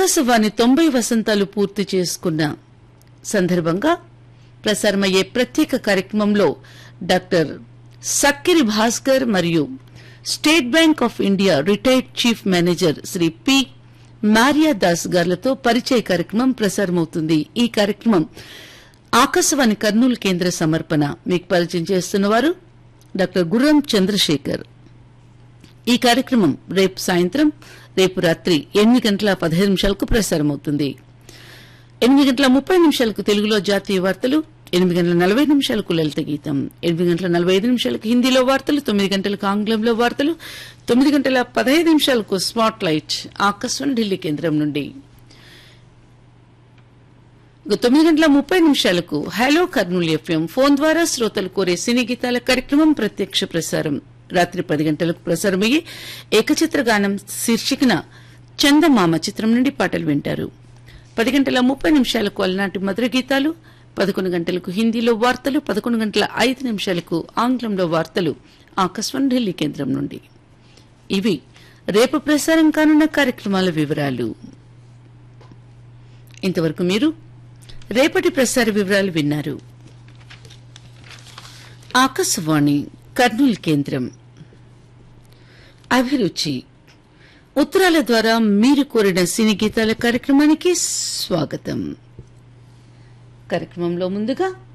ఆకాశవాణి తొంభై వసంతాలు పూర్తి చేసుకున్న సందర్భంగా ప్రసారమయ్యే ప్రత్యేక కార్యక్రమంలో డాక్టర్ సక్కిరి భాస్కర్ మరియు State Bank of India retired chief manager Shri P Maria Das గార్లతో పరిచయ కార్యక్రమం ప్రసారమవుతుంది ఈ కార్యక్రమం ఆకాశవాణి కర్నూలు కేంద్ర సమర్పణ మీకు పరిచయం చేస్తున్నవారు డాక్టర్ గుర్రం చంద్రశేఖర్ ఈ కార్యక్రమం రేపు సాయంత్రం రేపు రాత్రి ఎనిమిది గంటల పదహైదు నిమిషాలకు ప్రసారమవుతుంది ఎనిమిది గంటల ముప్పై నిమిషాలకు తెలుగులో జాతీయ వార్తలు ఎనిమిది గంటల నలభై నిమిషాలకు లలిత గీతం ఎనిమిది గంటల నలభై ఐదు నిమిషాలకు హిందీలో వార్తలు తొమ్మిది గంటలకు ఆంగ్లంలో వార్తలు తొమ్మిది గంటల పదహైదు నిమిషాలకు స్పాట్ లైట్ ఆకాశవాణి ఢిల్లీ కేంద్రం నుండి ఇక తొమ్మిది గంటల ముప్పై నిమిషాలకు హలో కర్నూలు ఎఫ్ఎం ఫోన్ ద్వారా శ్రోతలు కోరే సినీ గీతాల కార్యక్రమం ప్రత్యక్ష ప్రసారం రాత్రి పది గంటలకు ప్రసారమయ్యే ఏకచిత్ర గానం శీర్షికన చందమామ చిత్రం నుండి పాటలు వింటారు పది గంటల ముప్పై నిమిషాలకు అలనాటి మధుర గీతాలు పదకొండు గంటలకు హిందీలో వార్తలు పదకొండు గంటల ఐదు నిమిషాలకు ఆంగ్లంలో వార్తలు ఆకాశవాణి ఢిల్లీ కేంద్రం నుండి ఇవి రేపు ప్రసారం కానున్న కార్యక్రమాల వివరాలు ఇంతవరకు మీరు రేపటి ప్రసార వివరాలు విన్నారు ఆకాశవాణి కర్నూలు కేంద్రం అభిరుచి ఉత్తరాల ద్వారా మీరు కోరిన సినీ గీతాల కార్యక్రమానికి స్వాగతం కార్యక్రమంలో ముందుగా